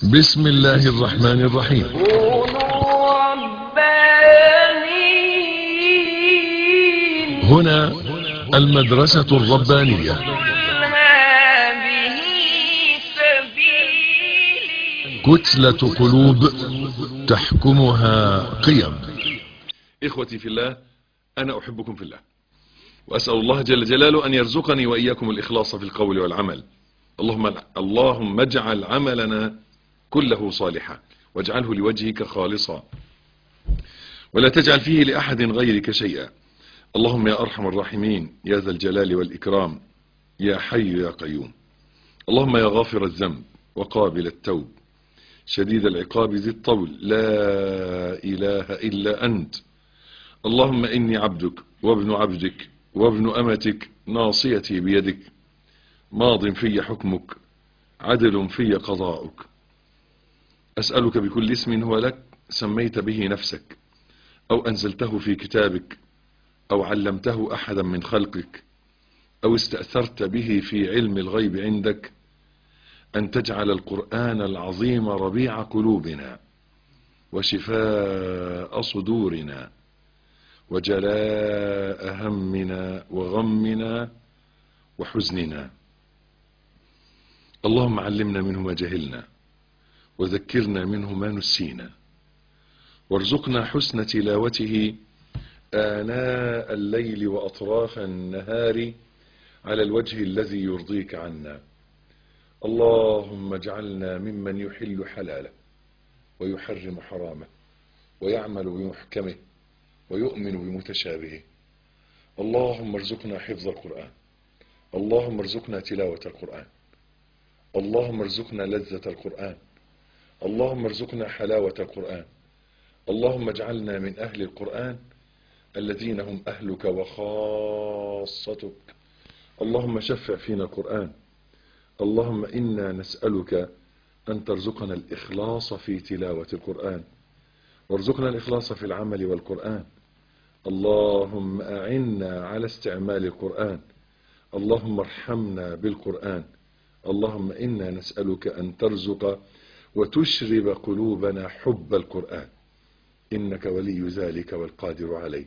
بسم الله الرحمن الرحيم كونوا ربانيين هنا المدرسة الربانية قل هذه سبيلي كتلة قلوب تحكمها قيم إخوتي في الله أنا أحبكم في الله وأسأل الله جل جلاله أن يرزقني وإياكم الإخلاص في القول والعمل اللهم اللهم اجعل عملنا كله صالحا واجعله لوجهك خالصا ولا تجعل فيه لأحد غيرك شيئا اللهم يا أرحم الراحمين يا ذا الجلال والإكرام يا حي يا قيوم اللهم يا غافر الذنب وقابل التوب شديد العقاب ذي الطول لا إله إلا أنت اللهم إني عبدك وابن عبدك وابن أمتك ناصيتي بيدك ماض في حكمك عدل في قضاؤك أسألك بكل اسم هو لك سميت به نفسك أو أنزلته في كتابك أو علمته أحدا من خلقك أو استأثرت به في علم الغيب عندك أن تجعل القرآن العظيم ربيع قلوبنا وشفاء صدورنا وجلاء همنا وغمنا وحزننا اللهم علمنا منه ما جهلنا وذكرنا منه ما نسينا وارزقنا حسن تلاوته آناء الليل وأطراف النهار على الوجه الذي يرضيك عنا اللهم اجعلنا ممن يحل حلاله ويحرم حرامه ويعمل بمحكمه ويؤمن بمتشابهه اللهم ارزقنا حفظ القرآن اللهم ارزقنا تلاوة القرآن اللهم ارزقنا لذة القرآن اللهم ارزقنا حلاوة القرآن اللهم اجعلنا من أهل القرآن الذين هم أهلك وخاصتك اللهم شفع فينا القرآن اللهم إنا نسألك أن ترزقنا الإخلاص في تلاوة القرآن وارزقنا الإخلاص في العمل والقرآن اللهم أعنا على استعمال القرآن اللهم ارحمنا بالقرآن اللهم إنا نسألك أن ترزق وتشرب قلوبنا حب القرآن إنك ولي ذلك والقادر عليه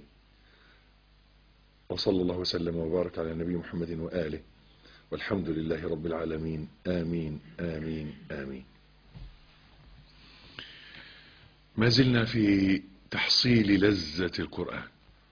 وصلى الله وسلم وبارك على نبي محمد وآله والحمد لله رب العالمين آمين آمين آمين ما زلنا في تحصيل لذة القرآن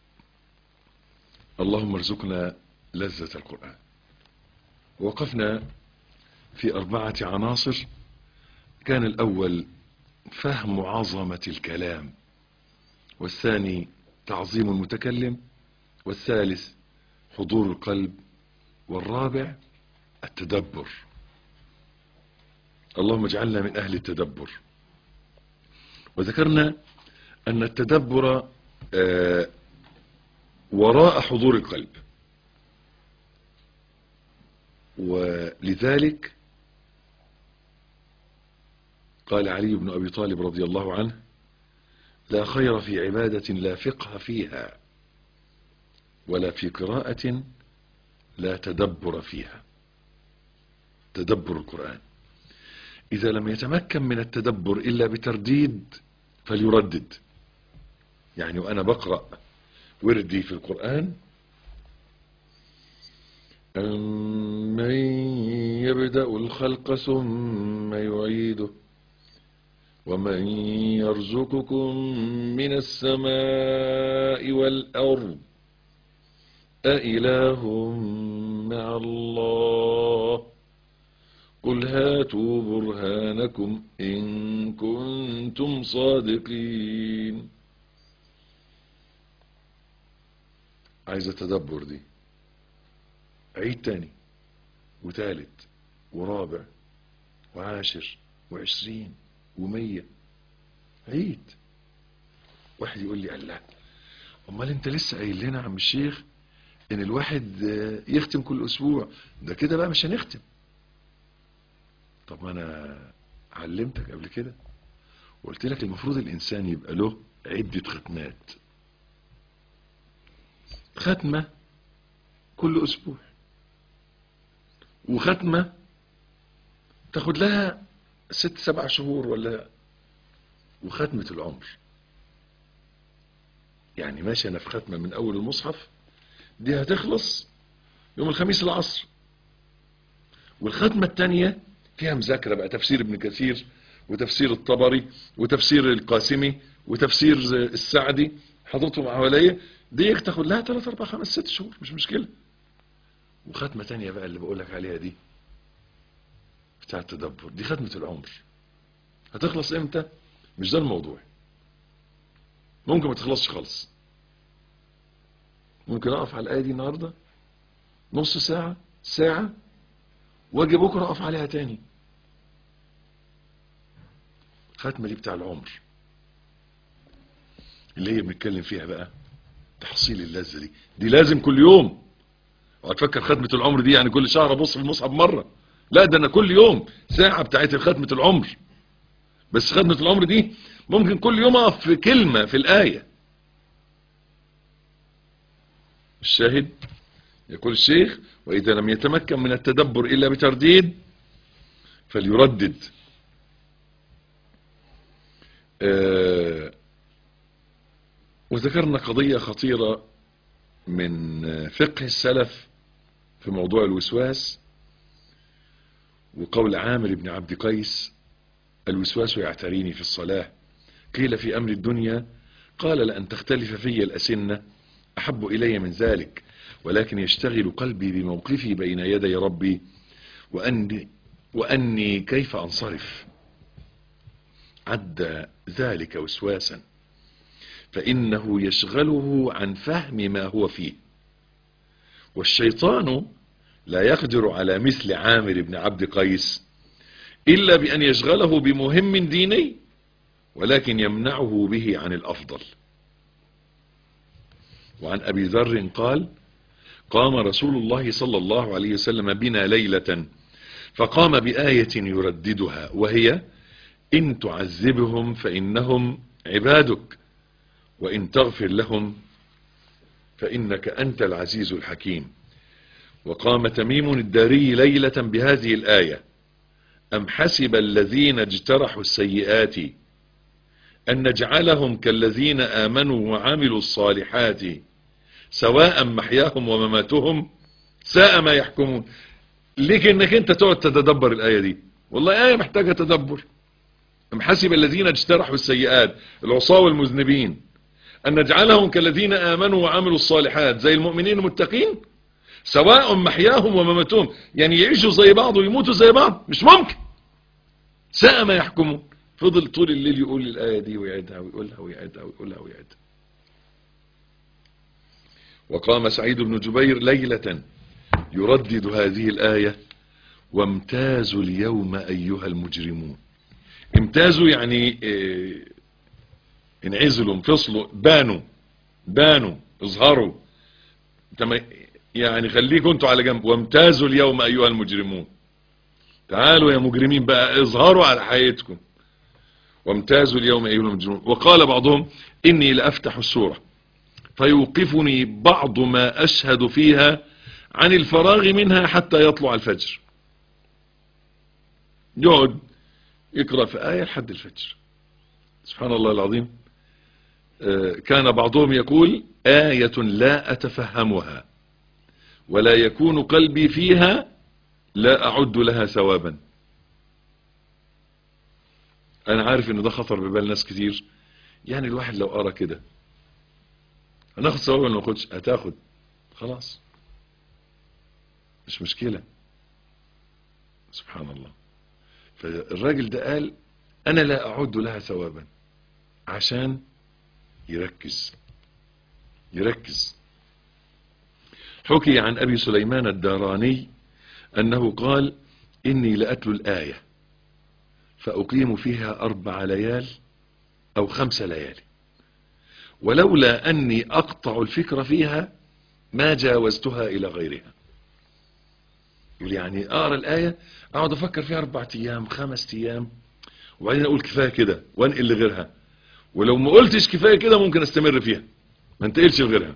اللهم ارزقنا لذة القرآن وقفنا في أربعة عناصر كان الأول فهم عظمة الكلام والثاني تعظيم المتكلم والثالث حضور القلب والرابع التدبر اللهم اجعلنا من أهل التدبر وذكرنا أن التدبر آه، وراء حضور القلب ولذلك قال علي بن أبي طالب رضي الله عنه لا خير في عبادة لا فقه فيها ولا في قراءة لا تدبر فيها تدبر القرآن إذا لم يتمكن من التدبر إلا بترديد فليردد يعني وأنا بقرأ وردي في القرآن أمن يبدأ الخلق ثم يعيده ومن يرزقكم من السماء والأرض أإله مع الله قل هاتوا برهانكم إن كنتم صادقين عايز تدبر دي عيد تاني وتالت ورابع وعاشر وعشرين ومية عيد واحد يقول لي الله امال انت لسه قايل لنا يا عم الشيخ ان الواحد آه، يختم كل اسبوع ده كده بقى مش هنختم طب ما انا علمتك قبل كده وقلت لك المفروض الانسان يبقى له عدة ختمات ختمة كل اسبوع وختمة تاخد لها ست سبع شهور ولا وختمة العمر يعني ماشي انا في ختمة من اول المصحف دي هتخلص يوم الخميس العصر والختمة التانية فيها مذاكرة بقى تفسير ابن كثير وتفسير الطبري وتفسير القاسمي وتفسير السعدي حضرتهم حواليا دي تاخد لها 3 4 5 6 شهور مش مشكلة وختمة تانية بقى اللي بقول لك عليها دي بتاع التدبر دي ختمة العمر هتخلص امتى مش ده الموضوع ممكن ما تخلصش خالص ممكن اقف على الايه دي النهارده نص ساعه ساعه واجي بكره اقف عليها تاني ختمه دي بتاع العمر اللي هي بنتكلم فيها بقى تحصيل اللذه دي دي لازم كل يوم وهتفكر ختمه العمر دي يعني كل شهر ابص في المصحف مره لا ده انا كل يوم ساعه بتاعت ختمه العمر بس ختمه العمر دي ممكن كل يوم اقف في كلمه في الايه الشاهد يقول الشيخ وإذا لم يتمكن من التدبر إلا بترديد فليردد آه وذكرنا قضية خطيرة من فقه السلف في موضوع الوسواس وقول عامر بن عبد قيس الوسواس يعتريني في الصلاة قيل في أمر الدنيا قال لأن تختلف في الأسنة أحب إلي من ذلك ولكن يشتغل قلبي بموقفي بين يدي ربي وأني, وأني كيف أنصرف عد ذلك وسواسا فإنه يشغله عن فهم ما هو فيه والشيطان لا يقدر على مثل عامر بن عبد قيس إلا بأن يشغله بمهم ديني ولكن يمنعه به عن الأفضل وعن أبي ذر قال قام رسول الله صلى الله عليه وسلم بنا ليلة فقام بآية يرددها وهي إن تعذبهم فإنهم عبادك وإن تغفر لهم فإنك أنت العزيز الحكيم وقام تميم الداري ليلة بهذه الآية أم حسب الذين اجترحوا السيئات أن نجعلهم كالذين آمنوا وعملوا الصالحات سواء محياهم ومماتهم ساء ما يحكمون ليك انك انت تقعد تتدبر الآية دي والله آية محتاجة تدبر أم حسب الذين اجترحوا السيئات العصاة والمذنبين أن نجعلهم كالذين آمنوا وعملوا الصالحات زي المؤمنين المتقين سواء محياهم ومماتهم يعني يعيشوا زي بعض ويموتوا زي بعض مش ممكن ساء ما يحكمون فضل طول الليل يقول الآية دي ويعيدها ويقولها ويعيدها ويقولها ويعيدها وقام سعيد بن جبير ليلة يردد هذه الآية وامتازوا اليوم أيها المجرمون امتازوا يعني اه انعزلوا انفصلوا بانوا بانوا اظهروا يعني خليكم انتوا على جنب وامتازوا اليوم أيها المجرمون تعالوا يا مجرمين بقى اظهروا على حياتكم وامتازوا اليوم أيها المجرمون وقال بعضهم إني لأفتح السورة فيوقفني بعض ما أشهد فيها عن الفراغ منها حتى يطلع الفجر يقعد يقرأ في آية لحد الفجر سبحان الله العظيم كان بعضهم يقول آية لا أتفهمها ولا يكون قلبي فيها لا أعد لها ثوابا أنا عارف إن ده خطر ببال ناس كتير يعني الواحد لو قرأ كده هناخد ثواب ولا ما ناخدش هتاخد خلاص مش مشكلة سبحان الله فالراجل ده قال أنا لا أعد لها ثوابا عشان يركز يركز حكي عن أبي سليمان الداراني أنه قال إني لأتلو الآية فأقيم فيها أربع ليال أو خمس ليالي ولولا أني أقطع الفكرة فيها ما جاوزتها إلى غيرها يقول يعني أقرأ الآية أقعد أفكر فيها أربع أيام خمس أيام وبعدين أقول كفاية كده وأنقل لغيرها ولو ما قلتش كفاية كده ممكن أستمر فيها ما انتقلش لغيرها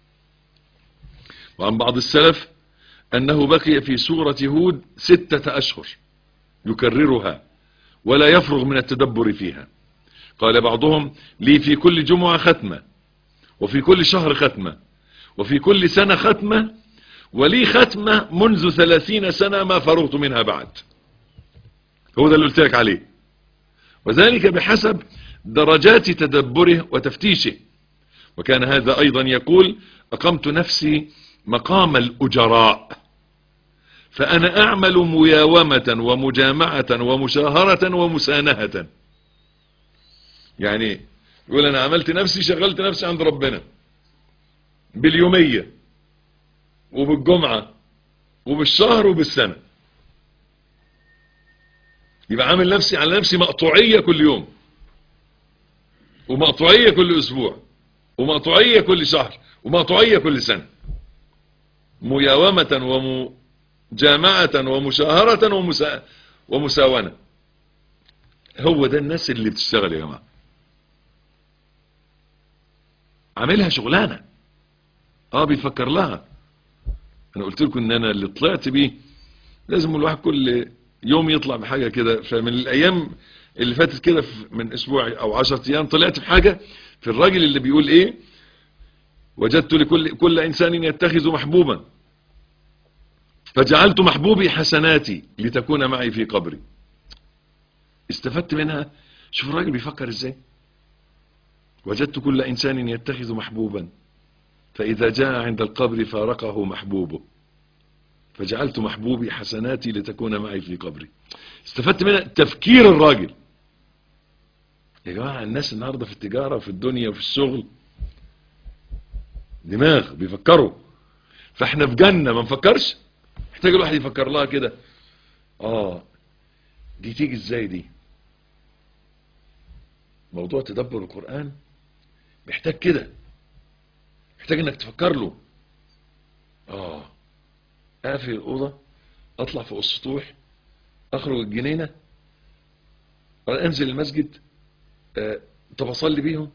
وعن بعض السلف أنه بقي في سورة هود ستة أشهر يكررها ولا يفرغ من التدبر فيها قال بعضهم لي في كل جمعة ختمة وفي كل شهر ختمة وفي كل سنة ختمة ولي ختمة منذ ثلاثين سنة ما فرغت منها بعد هو ده اللي قلت لك عليه وذلك بحسب درجات تدبره وتفتيشه وكان هذا أيضا يقول أقمت نفسي مقام الأجراء فأنا أعمل مياومة ومجامعة ومشاهرة ومسانهة يعني يقول أنا عملت نفسي شغلت نفسي عند ربنا باليومية وبالجمعة وبالشهر وبالسنة يبقى عامل نفسي على نفسي مقطوعية كل يوم ومقطوعية كل أسبوع ومقطوعية كل شهر ومقطوعية كل سنة مياومة ومجامعة ومشاهرة ومسا... ومساونة هو ده الناس اللي بتشتغل يا جماعة عاملها شغلانة اه بيفكر لها انا قلت لكم ان انا اللي طلعت بيه لازم الواحد كل يوم يطلع بحاجة كده فمن الايام اللي فاتت كده من اسبوع او عشرة ايام طلعت بحاجة في الراجل اللي بيقول ايه وجدت لكل كل انسان يتخذ محبوبا فجعلت محبوبي حسناتي لتكون معي في قبري استفدت منها شوف الراجل بيفكر ازاي وجدت كل انسان يتخذ محبوبا فاذا جاء عند القبر فارقه محبوبه فجعلت محبوبي حسناتي لتكون معي في قبري استفدت منها تفكير الراجل يا جماعة الناس النهاردة في التجارة وفي الدنيا وفي الشغل دماغ بيفكروا فاحنا في جنة ما نفكرش محتاج الواحد يفكر لها كده اه دي تيجي ازاي دي موضوع تدبر القرآن محتاج كده محتاج انك تفكر له اه اقفل الأوضة اطلع فوق السطوح اخرج الجنينة انزل المسجد أه طب اصلي بيهم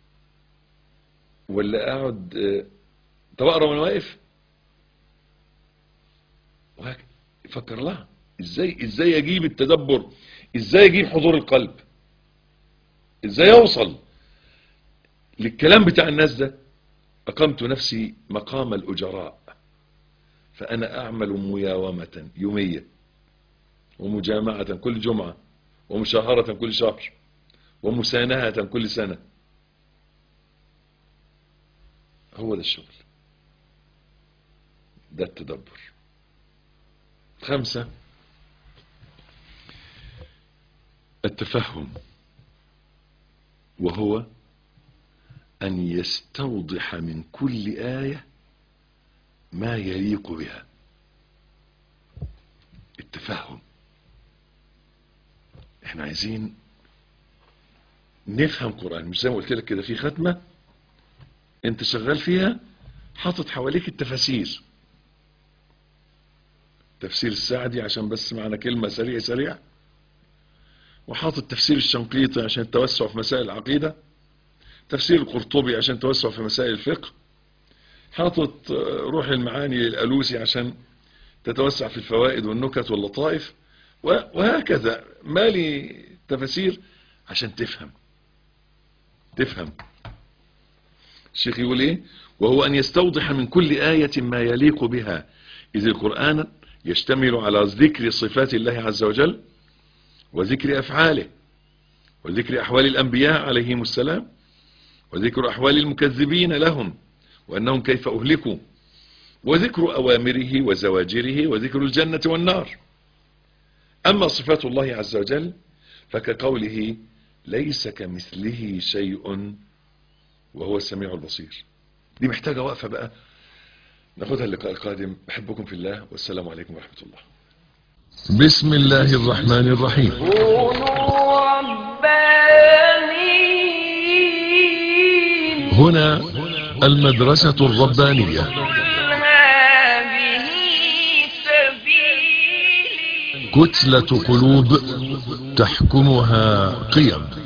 ولا اقعد أه طب اقرا وانا واقف وهكذا فكر لها ازاي ازاي اجيب التدبر ازاي اجيب حضور القلب ازاي اوصل للكلام بتاع الناس ده اقمت نفسي مقام الاجراء فانا اعمل مياومة يومية ومجامعة كل جمعة ومشاهرة كل شهر ومسانهة كل سنة هو ده الشغل ده التدبر خمسة التفهم وهو أن يستوضح من كل آية ما يليق بها التفهم احنا عايزين نفهم قرآن مش زي ما قلت لك كده في ختمة انت شغال فيها حاطط حواليك التفاسير تفسير السعدي عشان بس معنا كلمة سريع سريع وحاطط تفسير الشنقيطي عشان التوسع في مسائل العقيدة تفسير القرطبي عشان توسع في مسائل الفقه حاطط روح المعاني للألوسي عشان تتوسع في الفوائد والنكت واللطائف وهكذا مالي تفاسير عشان تفهم تفهم الشيخ يقول ايه وهو ان يستوضح من كل آية ما يليق بها اذ القرآن يشتمل على ذكر صفات الله عز وجل وذكر افعاله وذكر احوال الانبياء عليهم السلام وذكر احوال المكذبين لهم وانهم كيف اهلكوا وذكر اوامره وزواجره وذكر الجنة والنار اما صفات الله عز وجل فكقوله ليس كمثله شيء وهو السميع البصير دي محتاجة وقفة بقى ناخدها اللقاء القادم بحبكم في الله والسلام عليكم ورحمة الله بسم الله الرحمن الرحيم كونوا ربانيين هنا المدرسة الربانية قل هذه سبيلي كتلة قلوب تحكمها قيم